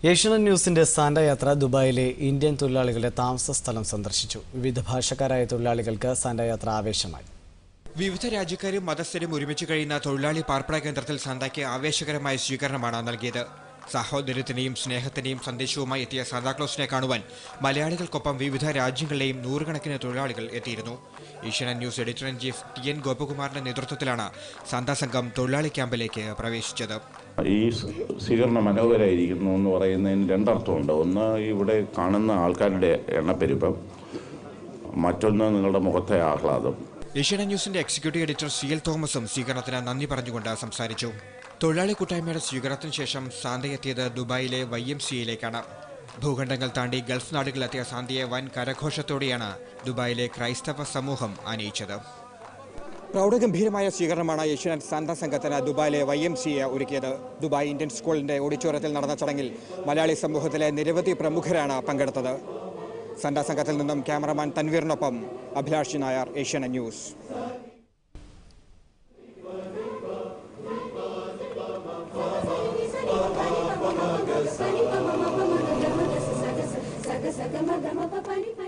ഏഷ്യനെറ്റ് ന്യൂസിന്റെ സാന്റ യാത്ര ദുബായിലെ ഇന്ത്യൻ തൊഴിലാളികളുടെ താമസ സ്ഥലം സന്ദർശിച്ചു വിവിധ ഭാഷക്കാരായ തൊഴിലാളികൾക്ക് സാന്റ യാത്ര ആവേശമായി വിവിധ രാജ്യക്കാരും മതസ്ഥരും ഒരുമിച്ച് കഴിയുന്ന തൊഴിലാളി പാർപ്പിട കേന്ദ്രത്തിൽ സാന്തായ്ക്ക് ആവേശകരമായ സ്വീകരണമാണ് നൽകിയത് സഹോദര്യത്തിന്റെയും സ്നേഹത്തിന്റെയും സന്ദേശവുമായി എത്തിയ സാന്താക്ലോസിനെ കാണുവാൻ മലയാളികൾക്കൊപ്പം വിവിധ രാജ്യങ്ങളിലെയും നൂറുകണക്കിന് തൊഴിലാളികൾ എത്തിയിരുന്നു Asianet News editor in chief T N ഗോപകുമാറിന്റെ നേതൃത്വത്തിലാണ് സാന്താ സംഘം തൊഴിലാളി ക്യാമ്പിലേക്ക് പ്രവേശിച്ചത് ഈ സ്വീകരണം മനോഹരമായിരിക്കുന്നു എന്ന് പറയുന്നതിന് രണ്ടർത്ഥമുണ്ട് ഒന്ന് ഇവിടെ കാണുന്ന ആൾക്കാരുടെ എണ്ണപ്പെരുപ്പം മറ്റൊന്ന് നിങ്ങളുടെ മുഖത്തെ ആഹ്ലാദം ഏഷ്യാനെറ്റ് ന്യൂസിന്റെ എക്സിക്യൂട്ടീവ് എഡിറ്റർ സി എൽ തോമസും സ്വീകരണത്തിന് നന്ദി പറഞ്ഞുകൊണ്ട് സംസാരിച്ചു തൊഴിലാളി കൂട്ടായ്മയുടെ സ്വീകരണത്തിന് ശേഷം സാന്ത എത്തിയത് ദുബായിലെ വൈ എം സിയിലേക്കാണ് ഭൂഖണ്ഡങ്ങൾ താണ്ടി ഗൾഫ് നാടുകളിലെത്തിയ സാന്തിയെ വൻ കരഘോഷത്തോടെയാണ് ദുബായിലെ ക്രൈസ്തവ സമൂഹം ആനയിച്ചത് പ്രൗഢഗംഭീരമായ സ്വീകരണമാണ് ഏഷ്യാനെറ്റ് സാന്ത സംഘത്തിന് ദുബായിലെ വൈ എം സി ഒരുക്കിയത് ദുബായ് ഇന്ത്യൻ സ്കൂളിന്റെ ഓഡിറ്റോറിയത്തിൽ നടന്ന ചടങ്ങിൽ മലയാളി സമൂഹത്തിലെ നിരവധി പ്രമുഖരാണ് പങ്കെടുത്തത് സന്ത സംഘത്തിൽ നിന്നും ക്യാമറമാൻ തൻവീറിനൊപ്പം Abhilash Nair Asianet News Saga saga maga maga pani